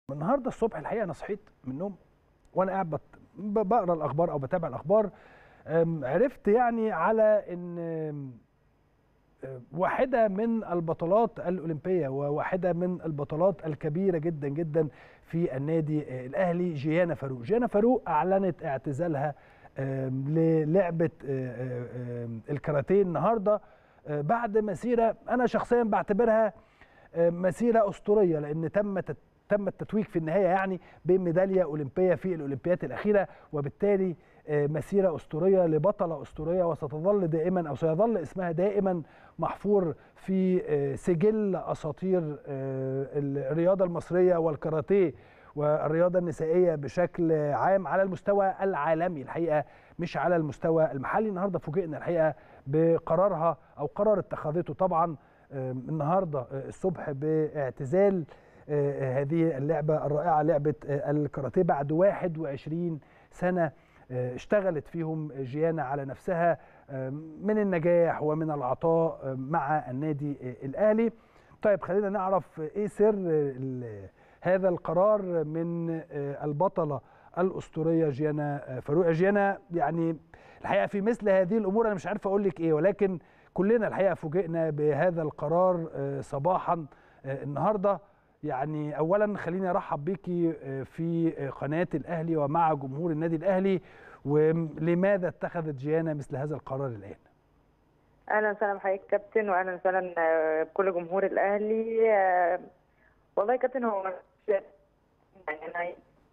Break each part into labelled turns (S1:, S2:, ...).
S1: النهارده الصبح الحقيقه انا صحيت من النوم وانا قاعد بت- ب- بقرا الاخبار او بتابع الاخبار أم، عرفت يعني على ان أم، أم، واحده من البطولات الاولمبيه وواحده من البطولات الكبيره جدا جدا في النادي آه، الاهلي جيانا فاروق جيانا فاروق اعلنت اعتزالها أم، للعبه آه، آه، آم، الكاراتيه النهارده آه، بعد مسيره انا شخصيا بعتبرها آه، مسيره اسطوريه لان تم تت- تم التتويج في النهايه يعني بميداليه اولمبيه في الاولمبيات الاخيره وبالتالي آه، مسيره اسطوريه لبطله اسطوريه وستظل دائما او سيظل اسمها دائما محفور في آه، سجل اساطير آه، الرياضه المصريه والكاراتيه والرياضه النسائيه بشكل عام على المستوى العالمي الحقيقه مش على المستوى المحلي النهارده فوجئنا الحقيقه بقرارها او قرار اتخذته طبعا آه، النهارده آه، الصبح باعتزال آه، هذه اللعبه الرائعه لعبه آه، الكاراتيه بعد 21 سنه آه، اشتغلت فيهم جيانا على نفسها آه، من النجاح ومن العطاء آه، مع النادي آه، الاهلي طيب خلينا نعرف ايه سر ال- هذا القرار من آه، البطله الاسطوريه جيانا آه، فاروق جيانا يعني الحقيقه في مثل هذه الامور انا مش عارف اقول لك ايه ولكن كلنا الحقيقه فوجئنا بهذا القرار آه، صباحا آه، النهارده يعني اولا خليني ارحب بيكي آه، في آه، قناه الاهلي ومع جمهور النادي الاهلي ولماذا اتخذت جيانا مثل هذا القرار الان
S2: اهلا وسهلا بحضرتك كابتن واهلا وسهلا آه، بكل جمهور الاهلي آه، والله يا كابتن هو يعني انا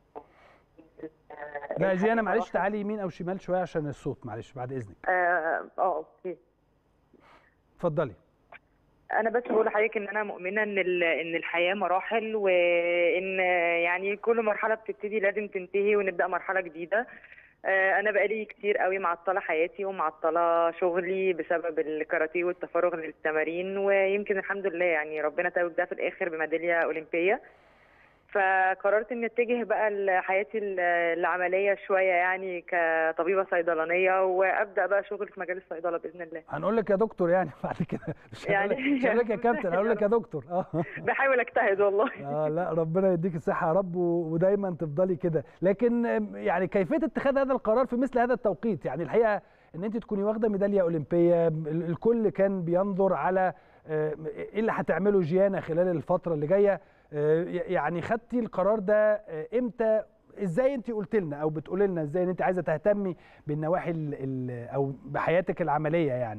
S2: آه،
S1: لا جيانا
S2: الحقيقة
S1: معلش
S2: واحد-
S1: تعالي يمين او شمال شويه عشان الصوت معلش بعد اذنك
S2: اه آه، اوكي
S1: اتفضلي
S2: انا بس بقول لحضرتك ان انا مؤمنه ان ال- ان الحياه مراحل وان يعني كل مرحله بتبتدي لازم تنتهي ونبدا مرحله جديده آه، انا بقالي كتير قوي معطله حياتي ومعطله شغلي بسبب الكاراتيه والتفرغ للتمارين ويمكن الحمد لله يعني ربنا توج ده في الاخر بميداليه اولمبيه فقررت اني اتجه بقى لحياتي ال- العمليه شويه يعني كطبيبه صيدلانيه وابدا بقى شغل في مجال الصيدله باذن الله
S1: هنقول لك يا دكتور يعني بعد كده مش هنقول لك
S2: يعني-
S1: مش هنقول لك يا كابتن هقول لك يا دكتور اه
S2: بحاول اجتهد والله
S1: اه لا ربنا يديك الصحه يا رب و- ودايما تفضلي كده لكن آم، يعني كيفيه اتخاذ هذا القرار في مثل هذا التوقيت يعني الحقيقه ان انت تكوني واخده ميداليه اولمبيه ال- الكل كان بينظر على آه، ايه اللي هتعمله جيانا خلال الفتره اللي جايه آه، ي- يعني خدتي القرار ده آه، امتى ازاي انت قلت لنا او بتقولي لنا ازاي ان انت عايزه تهتمي بالنواحي ال- ال- او بحياتك العمليه يعني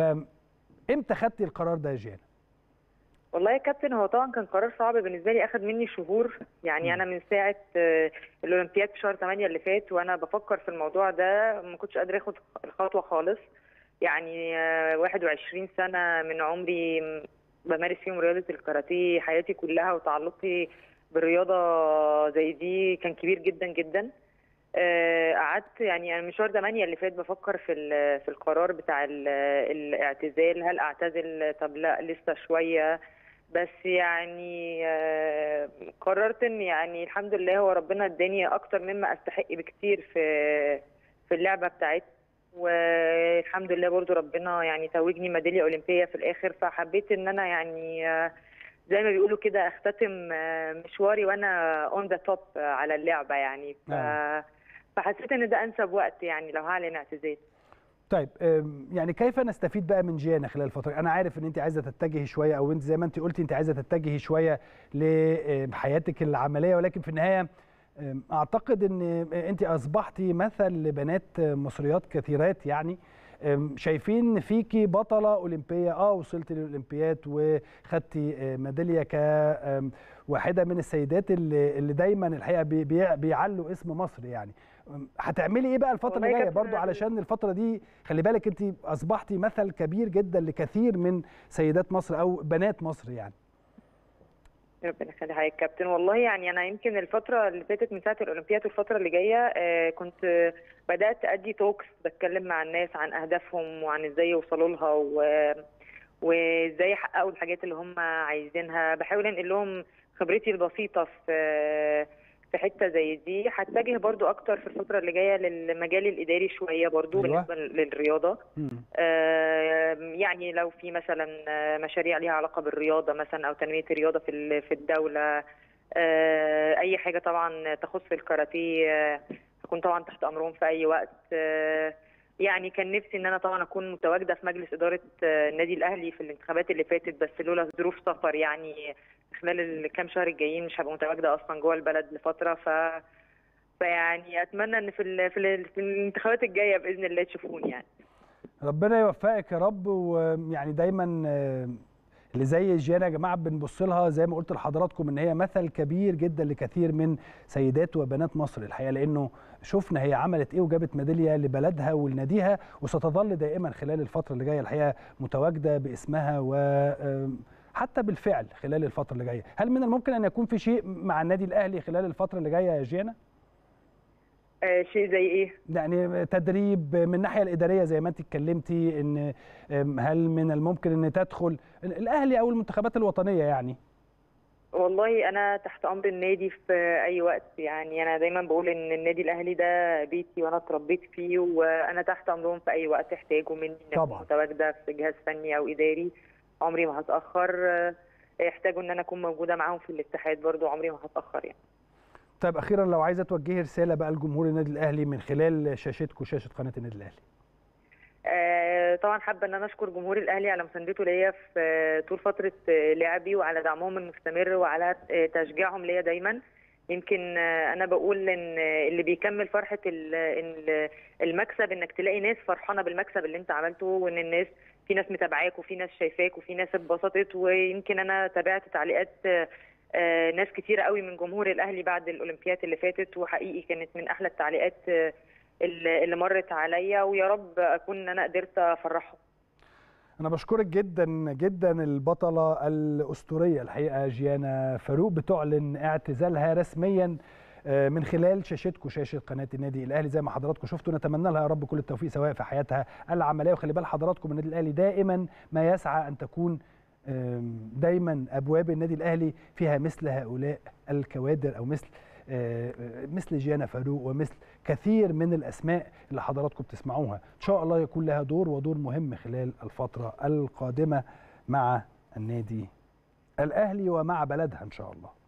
S1: فامتى خدتي القرار ده يا جيانا
S2: والله يا كابتن هو طبعا كان قرار صعب بالنسبه لي اخد مني شهور يعني انا من ساعه آه، الاولمبياد في شهر 8 اللي فات وانا بفكر في الموضوع ده ما كنتش قادره اخد الخطوه خالص يعني آه، 21 سنه من عمري م- بمارس فيهم رياضه الكاراتيه حياتي كلها وتعلقي بالرياضه زي دي كان كبير جدا جدا آه، قعدت يعني انا من شهر 8 اللي فات بفكر في ال- في القرار بتاع ال- الاعتزال هل اعتزل طب لا لسه شويه بس يعني آه، قررت ان يعني الحمد لله هو ربنا اداني اكتر مما استحق بكتير في في اللعبه بتاعتي والحمد لله برضو ربنا يعني توجني ميداليه اولمبيه في الاخر فحبيت ان انا يعني آه، زي ما بيقولوا كده اختتم آه، مشواري وانا اون ذا توب على اللعبه يعني ف...
S1: نعم.
S2: فحسيت ان ده انسب وقت يعني لو هعلن اعتزال
S1: طيب أم، يعني كيف نستفيد بقى من جيانا خلال الفتره انا عارف ان انت عايزه تتجهي شويه او انت زي ما انت قلتي انت عايزه تتجهي شويه لحياتك العمليه ولكن في النهايه أم، اعتقد ان انت اصبحتي مثل لبنات مصريات كثيرات يعني أم، شايفين فيكي بطله اولمبيه اه وصلتي للاولمبياد وخدتي آه، ميداليه كواحده من السيدات اللي اللي دايما الحقيقه بي- بي- بيعلوا اسم مصر يعني أم، هتعملي ايه بقى الفتره
S2: والله
S1: اللي
S2: يا
S1: جايه
S2: كابتن
S1: برضو
S2: أنا-
S1: علشان الفتره دي خلي بالك انت اصبحتي مثل كبير جدا لكثير من سيدات مصر او بنات مصر يعني
S2: ربنا يخلي حضرتك كابتن والله يعني انا يمكن الفتره اللي فاتت من ساعه الاولمبياد والفتره اللي جايه آه، كنت آه، بدات ادي توكس بتكلم مع الناس عن اهدافهم وعن ازاي يوصلوا لها و- وازاي يحققوا الحاجات اللي هم عايزينها بحاول انقل لهم خبرتي البسيطه في في حته زي دي هتجه برضو اكتر في الفتره اللي جايه للمجال الاداري شويه برضو
S1: أيوة.
S2: بالنسبه للرياضه
S1: مم.
S2: آه، يعني لو في مثلا آه، مشاريع ليها علاقه بالرياضه مثلا او تنميه الرياضه في ال- في الدوله آه، اي حاجه طبعا تخص الكاراتيه آه، هكون طبعا تحت امرهم في اي وقت آه، يعني كان نفسي ان انا طبعا اكون متواجده في مجلس اداره آه، النادي الاهلي في الانتخابات اللي فاتت بس لولا ظروف سفر يعني خلال الكام شهر الجايين مش هبقى متواجده اصلا جوه البلد لفتره ف فيعني اتمنى ان في ال... في, ال... في الانتخابات الجايه باذن الله تشوفوني يعني
S1: ربنا يوفقك يا رب ويعني دايما آه، اللي زي جيانا يا جماعه بنبص لها زي ما قلت لحضراتكم ان هي مثل كبير جدا لكثير من سيدات وبنات مصر الحقيقه لانه شفنا هي عملت ايه وجابت ميداليه لبلدها ولناديها وستظل دائما خلال الفتره اللي جايه الحقيقه متواجده باسمها و آم، حتى بالفعل خلال الفتره اللي جايه هل من الممكن ان يكون في شيء مع النادي الاهلي خلال الفتره اللي جايه يا جيانا
S2: آه، شيء زي ايه
S1: يعني تدريب من الناحيه الاداريه زي ما انت اتكلمتي ان أم، هل من الممكن ان تدخل الاهلي او المنتخبات الوطنيه يعني
S2: والله انا تحت امر النادي في اي وقت يعني انا دايما بقول ان النادي الاهلي ده بيتي وانا اتربيت فيه وانا تحت امرهم في اي وقت يحتاجوا مني إن أكون
S1: طبعاً.
S2: متواجده في جهاز فني او اداري عمري ما هتاخر آه، يحتاجوا ان انا اكون موجوده معاهم في الاتحاد برضو عمري ما هتاخر يعني
S1: طيب اخيرا لو عايزه توجهي رساله بقى لجمهور النادي الاهلي من خلال شاشتكم شاشه قناه النادي الاهلي
S2: آه، طبعا حابه ان انا اشكر جمهور الاهلي على مساندته ليا في آه، طول فتره آه، لعبي وعلى دعمهم المستمر وعلى آه، تشجيعهم ليا دايما يمكن آه، انا بقول ان آه، اللي بيكمل فرحه ال- ال- المكسب انك تلاقي ناس فرحانه بالمكسب اللي انت عملته وان الناس في ناس متابعاك وفي ناس شايفاك وفي ناس اتبسطت ويمكن انا تابعت تعليقات آه، آه، ناس كتيره قوي من جمهور الاهلي بعد الاولمبياد اللي فاتت وحقيقي كانت من احلى التعليقات آه، اللي اللي مرت عليا ويا رب اكون ان انا قدرت افرحهم
S1: انا بشكرك جدا جدا البطله الاسطوريه الحقيقه جيانا فاروق بتعلن اعتزالها رسميا آه، من خلال شاشتكم شاشه قناه النادي الاهلي زي ما حضراتكم شفتوا نتمنى لها يا رب كل التوفيق سواء في حياتها العمليه وخلي بال حضراتكم النادي الاهلي دائما ما يسعى ان تكون آم، دايما ابواب النادي الاهلي فيها مثل هؤلاء الكوادر او مثل آه، آه، مثل جيانا فاروق ومثل كثير من الاسماء اللي حضراتكم بتسمعوها ان شاء الله يكون لها دور ودور مهم خلال الفتره القادمه مع النادي الاهلي ومع بلدها ان شاء الله